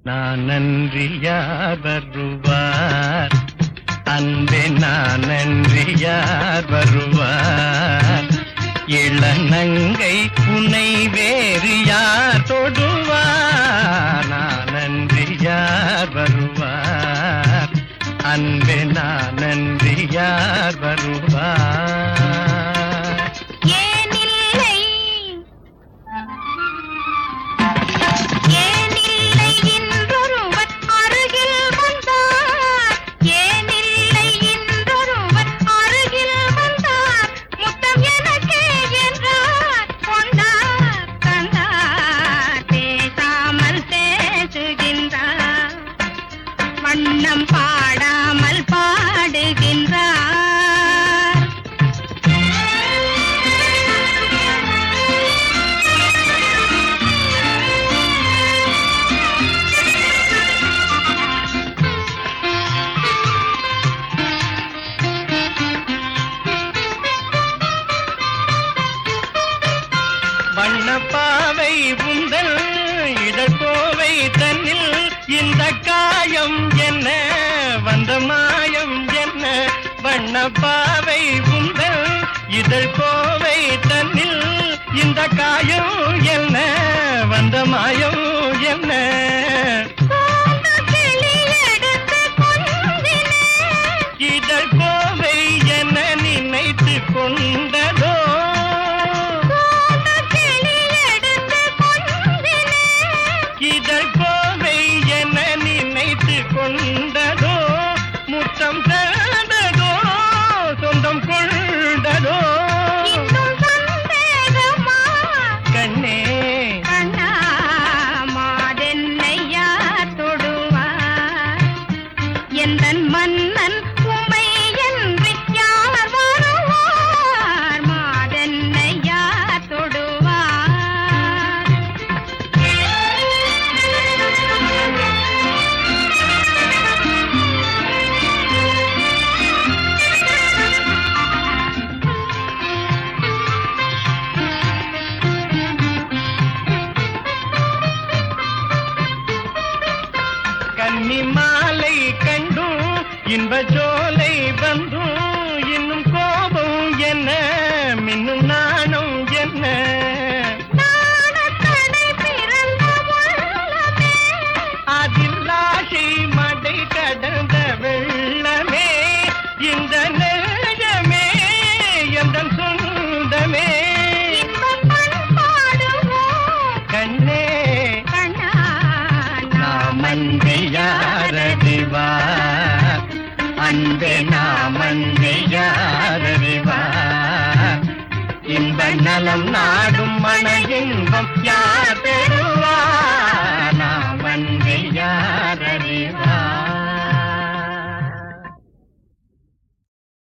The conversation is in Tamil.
நான் நன்றி யார் வருவார் அன்பே நான் நன்றி யார் வருவார் இளநங்கை உன்னை வேறு யார் தொடுவார் நான் நன்றி யார் வருவார் அன்பே நான் நன்றி யார் வருவார் ஏனில்லை ஏனில்லை இன்றொருவர் அருகில் வந்தார் ஏனில்லை இன்றொருவர் அருகில் வந்தார் முத்தம் எனக்கே என்றார் கொண்டார் தந்தார் பேசாமல் பேசுகின்றார் வண்ணம் பாடாமல் பாடுகின்றார் வண்ணப்பாவை உந்தல் இடக்கோவை தன்னில் இந்த காயம் என்ன வந்த மாயம் என்ன வண்ணப்பாவை உந்தல் இதழ் கோவை தன்னில் இந்த காயம் என்ன வந்த மாயம் என்ன பூந்து கிளி எடுத்து கொஞ்சினேன் இதழ் கோவை என நினைத்து கொண்டதோ பூந்து கிளி எடுத்து கொஞ்சினேன் இதழ் கோவை என நினைத்து கொண்டதோ முத்தம் தந்ததோ சொந்தம் கொண்டதோ இன்னும் சந்தேகமா கண்ணே கண்ணா மாதென்னை யார் தொடுவார் எந்தன் மன்னன் உமை என்று யார் வருவார் மாதென்னை யார் தொடுவார் கன்னி மாலை கண்டும் இன்ப ஜோலை வந்தும் இன்னும் கோபம் என்ன மின்னும் நாணம் என்ன நாணத்தடை பிறந்த உள்ளமே அதில் ஆசை மடை கடந்த வெள்ளமே இந்த நெஞ்சமே எந்த சொந்தமே இன்பம் பண்பாடுவோம் கண்ணே கண்ணா நாம் அன்பே யாரறிவா அன்பே நாம் அன்பே யாரறிவா இன்ப நலம் நாடும் மன இன்பம் யார் பெறுவார்